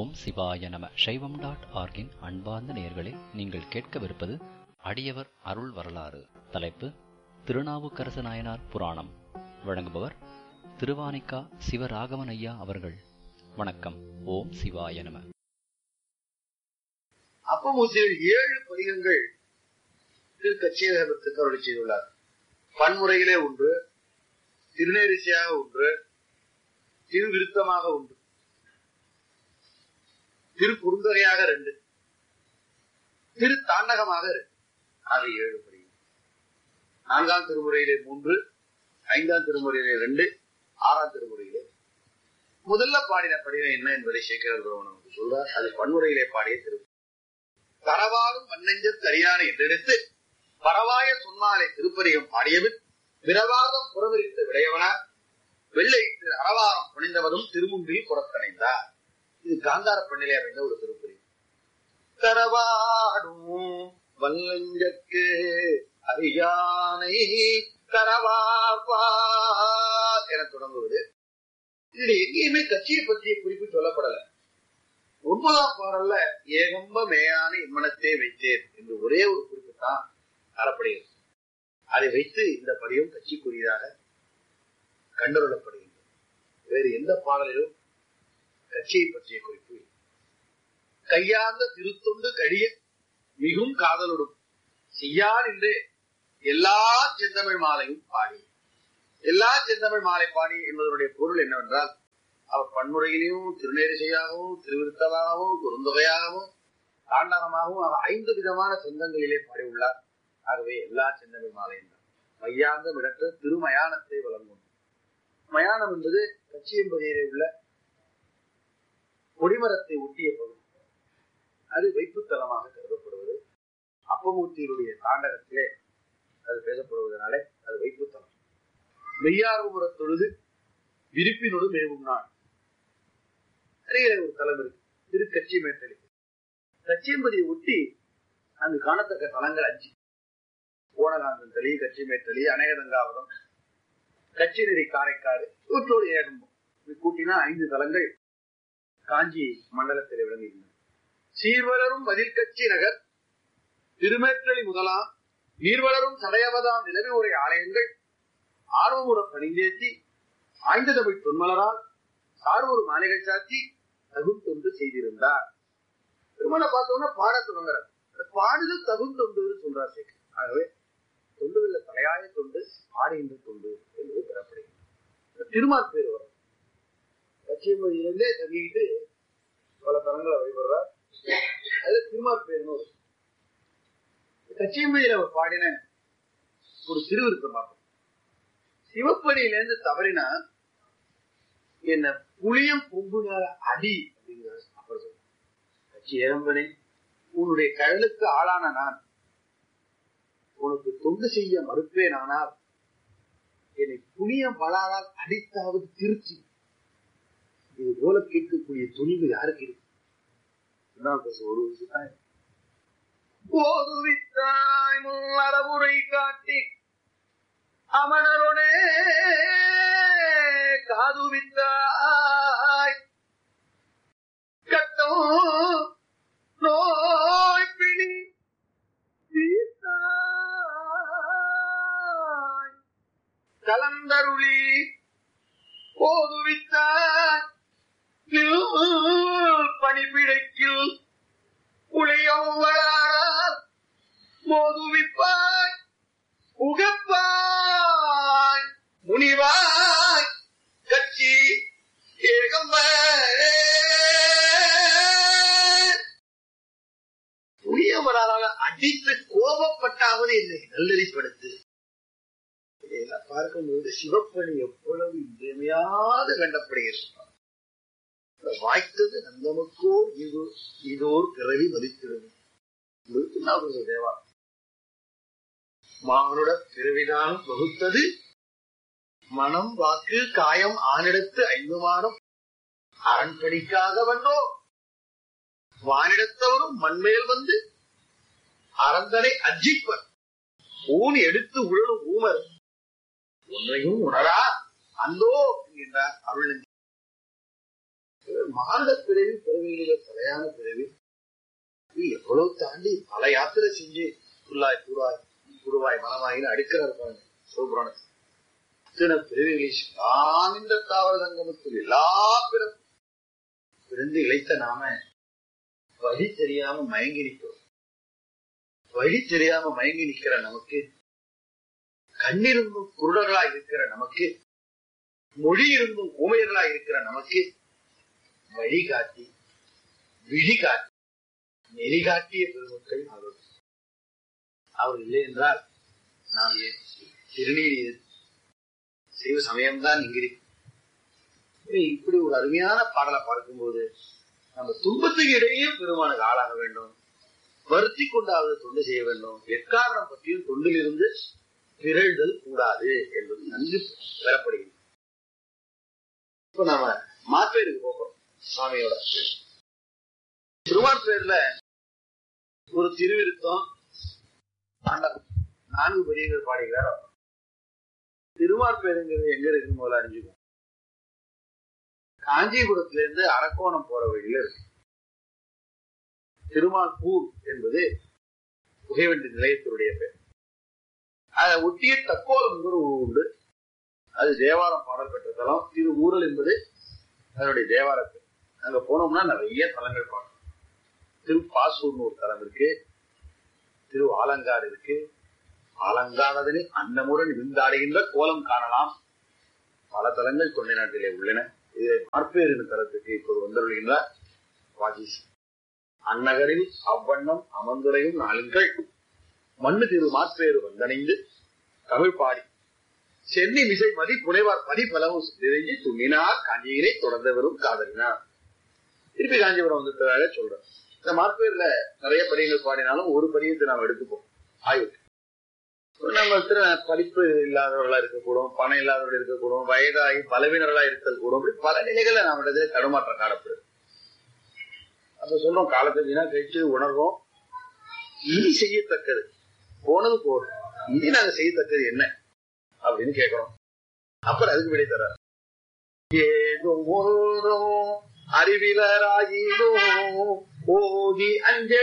ஓம் சிவாய நம சைவம் டாட் ஆர்கின் அன்பார்ந்த நேயர்களே நீங்கள் கேட்கவிருப்பது அடியவர் அருள் வரலாறு தலைப்பு திருநாவுக்கரசு நாயனார் புராணம் வழங்குபவர் திருவானிக்கா சிவராகவன் ஐயா அவர்கள் வணக்கம் ஓம் சிவாய நம அப்பமூசியில் ஏழு பதிகங்கள் திரு கச்சேகரத்துக்கு அருளி செய்துள்ளார் பன்முறையிலே ஒன்று திருநேரிசையாக ஒன்று திருவிருத்தமாக ஒன்று திரு குறுந்தொகையாக ரெண்டு திரு தாண்டகமாக ரெண்டு ஆக ஏழு பதிகம் நான்காம் திருமுறையிலே மூன்று ஐந்தாம் திருமுறையிலே ரெண்டு ஆறாம் திருமுறையிலே முதல்ல பாடின படிவம் என்ன என்பதை சேகர் நமக்கு சொல்றார் அது பன்முறையிலே பாடிய திரு தரவாரும் மண்ணெஞ்சத் தரியான என்றெடுத்து பரவாய சொன்னாலே திருப்பதிகம் பாடியவன் விரவாதம் புறவிரித்து விளையவனார் வெள்ளையிட்டு அறவாரம் புனிந்தவனும் திருமுன்பில் புறத்தணைந்தார் இது காந்தார பண்ணிலே அமைந்த ஒரு திருப்பதி தரவாடும் வல்லஞ்சற்கு அறியானை தரவார்பார் என தொடங்குவது இதுல எங்கேயுமே கட்சியை பற்றிய குறிப்பு சொல்லப்படல ஒன்பதாம் பாடல்ல ஏகம்ப மேயான இம்மனத்தை வைத்தேன் என்று ஒரே ஒரு குறிப்பு தான் தரப்படுகிறது அதை வைத்து இந்த படியும் கட்சிக்குரியதாக கண்டறியப்படுகின்றது வேறு எந்த பாடலிலும் கட்சியை பற்றிய குறிப்பு இல்லை. கையார்ந்த திருத்தொண்டு கழிய மிகும் காதலுடும் செய்யார் என்று எல்லா செந்தமிழ் மாலையும் பாடி எல்லா செந்தமிழ் மாலை பாடி என்பதனுடைய பொருள் என்னவென்றால் அவர் பன்முறையிலையும் திருநேரிசையாகவும் திருவிருத்தமாகவும் குறுந்தொகையாகவும் தாண்டகமாகவும் அவர் ஐந்து விதமான சொந்தங்களிலே பாடியுள்ளார் ஆகவே எல்லா செந்தமிழ் மாலையும் தான் மையாந்த விடற்ற திருமயானத்தை வழங்கும் மயானம் என்பது கச்சியம்பதியிலே உள்ள கொடிமரத்தை ஒட்டிய பகுதி அது வைப்புத்தலமாக கருதப்படுவது அப்பமூர்த்தியினுடைய தாண்டகத்திலே அது பேசப்படுவதனாலே அது வைப்புத்தலம் மெய்யார்புற தொழுது விரிப்பினோடு மேவும் நாள் அருகிலே ஒரு தலம் இருக்கு திரு கட்சி மேட்டலி கச்சியம்பதியை ஒட்டி அங்கு காணத்தக்க தலங்கள் அஞ்சு ஓனகாந்தன் தளி கட்சி மேட்டலி அநேகதங்காவதம் கட்சி நெறி காரைக்காடு இவற்றோடு ஏகம்பம் இது கூட்டினா ஐந்து தலங்கள் காஞ்சி மண்டலத்தில் விளங்குகின்றன சீர்வளரும் மதில் கட்சி நகர் திருமேற்றலி முதலாம் நீர்வளரும் சடையவதாம் நிலவி உரை ஆலயங்கள் ஆர்வமுற பணிந்தேத்தி ஆய்ந்த தமிழ் தொன்மலரால் சார்வொரு மாலைகள் சாத்தி தகும் தொண்டு செய்திருந்தார் திருமண பார்த்தோம்னா பாட தொடங்குறார் பாடுதல் தகும் தொண்டு சொல்றார் சேகர் ஆகவே தொண்டுகளில் தலையாய தொண்டு பாடுகின்ற தொண்டு என்பது பெறப்படுகிறது திருமால் பேர் வரும் கட்சியமொழியிலிருந்தே தங்கிட்டு பல தலங்களை வழிபடுறார் அதுல திருமால் பேர்னு வரும் கட்சியமொழியில அவர் பாடின ஒரு திருவிருத்தம் பார்ப்போம் சிவப்படியிலேருந்து தவறினா என்ன புளியம் பொங்குனால அடி அப்படிங்கிற அப்புறம் சொல்ற கட்சி ஏரம்பனே உன்னுடைய கழலுக்கு ஆளான நான் உனக்கு தொண்டு செய்ய மறுப்பேன் ஆனால் என்னை புளியம் பலாரால் அடித்தாவது திருச்சி இது போல கேட்கக்கூடிய துணிவு யாருக்கு இருக்கு இதுதான் பேச ஒரு விஷயம் போதுவித்தாய் முன்னறவுரை காட்டி அமணருடே காதுவித்தாய் கட்டம் நோய் பிடி தீர்த்தாய். கலந்தருளி போதுவித்தாய் பணிபிடைக்கில் உளையவளாரால் மோதுவிப்பாய் உகப்பாய் முனிவாய் கட்சி ஏகம்ப புரியவரால் அடித்து கோபப்பட்டாவது என்னை நல்லறிப்படுத்து இதையெல்லாம் பார்க்கும்போது சிவப்பணி எவ்வளவு இன்றியமையாது கண்டப்படுகிறது வாய்த்தது நந்தமுக்கோ இது இதோர் பிறவி மதித்திருது தேவா மானுட பிறவிதான் வகுத்தது மனம் வாக்கு காயம் ஆனிடத்து ஐந்து மாதம் அரண்படிக்காக வந்தோ வானிடத்தவரும் மண்மேல் வந்து அரந்தனை அஜிப்பர் ஊன் எடுத்து உழலும் ஊமர் ஒன்றையும் உணரா அந்தோ என்கின்றார் அருள் மானுட பிறவி பிறவிகளில தலையான பிறவி இது எவ்வளவு தாண்டி பல யாத்திரை செஞ்சு புல்லாய் கூறாய் குருவாய் மனமாயின்னு அடுக்கிறார் பாருங்க சிவபுராணத்தில் இத்தனை பிறவிகளை ஆனந்த தாவர சங்கமத்தில் எல்லா பிறப்பும் பிறந்து இழைத்த நாம வழி தெரியாம மயங்கி நிற்கிறோம் வழி தெரியாம மயங்கி நிக்கிற நமக்கு கண்ணிருந்தும் குருடர்களா இருக்கிற நமக்கு மொழி இருந்தும் ஊமையர்களா இருக்கிற நமக்கு வழி காட்டி விழி காட்டி நெறி காட்டிய பெருமக்கள் அவர் அவர் இல்லை என்றால் நாம் ஏன் திருநீர் செய்வ சமயம்தான் இங்கிருக்கு இப்படி ஒரு அருமையான பாடலை பார்க்கும்போது நம்ம துன்பத்துக்கு இடையே பெருமானுக்கு ஆளாக வேண்டும் வருத்தி கொண்டாவது தொண்டு செய்ய வேண்டும் எக்காரணம் பற்றியும் தொண்டிலிருந்து பிறழ்தல் கூடாது என்பது நன்கு பெறப்படுகிறது இப்ப நாம மாப்பேருக்கு போகிறோம் சுவாமியோட திருவான்பேர்ல ஒரு திருவிருத்தம் ஆண்டவன் நான்கு பெரியவர் பாடுகிறார் திருவான்பேருங்கிறது எங்க இருக்கு முதல்ல அறிஞ்சுக்கும் காஞ்சிபுரத்துல இருந்து அரக்கோணம் போற வழியில இருக்கு திருமால்பூர் என்பது புகைவண்டி நிலையத்தினுடைய பேர் அதை ஒட்டிய தக்கோலம் ஒரு ஊர் உண்டு அது தேவாரம் பாடல் பெற்ற தலம் திரு ஊரல் என்பது அதனுடைய தேவார பேர் அங்க போனோம்னா நிறைய தலங்கள் பார்க்கணும் திரு பாசூர்னு ஒரு தலம் இருக்கு திரு ஆலங்காடு இருக்கு ஆலங்கானதனில் அன்னமுடன் விருந்தாடுகின்ற கோலம் காணலாம் பல தலங்கள் தொண்டை நாட்டிலே உள்ளன இதை மார்பேறு தலத்துக்கு இப்போது வந்தருள்கின்றார் வாஜீஸ் அந்நகரில் அவ்வண்ணம் அமர்ந்துரையும் நாளுங்கள் மண்ணு திரு மாற்பேறு வந்தணைந்து தமிழ் பாடி சென்னி மிசை மதி புனைவார் பதி பலவும் நிறைஞ்சி துண்ணினார் காஞ்சியினை தொடர்ந்தவரும் காதலினார் திருப்பி காஞ்சிபுரம் வந்துட்டதாக சொல்றேன் இந்த மார்பேர்ல நிறைய படிகள் பாடினாலும் ஒரு படியத்தை நாம் எடுத்துப்போம் ஆய்வுக்கு நம்ம திரு படிப்பு இல்லாதவர்களா இருக்கக்கூடும் பணம் இல்லாதவர்கள் இருக்கக்கூடும் வயதாகி பலவீனர்களா இருத்தல் கூடும் இப்படி பல நிலைகள்ல நம்மளது தடுமாற்றம் காணப்படுது அப்ப சொல்றோம் காலத்தை வீணா கழிச்சு உணர்வோம் இனி செய்யத்தக்கது போனது போதும் இனி நாங்க செய்யத்தக்கது என்ன அப்படின்னு கேட்கிறோம் அப்புறம் அதுக்கு விடை தர ஏதோ அறிவிலராயினோ ஓதி அஞ்ச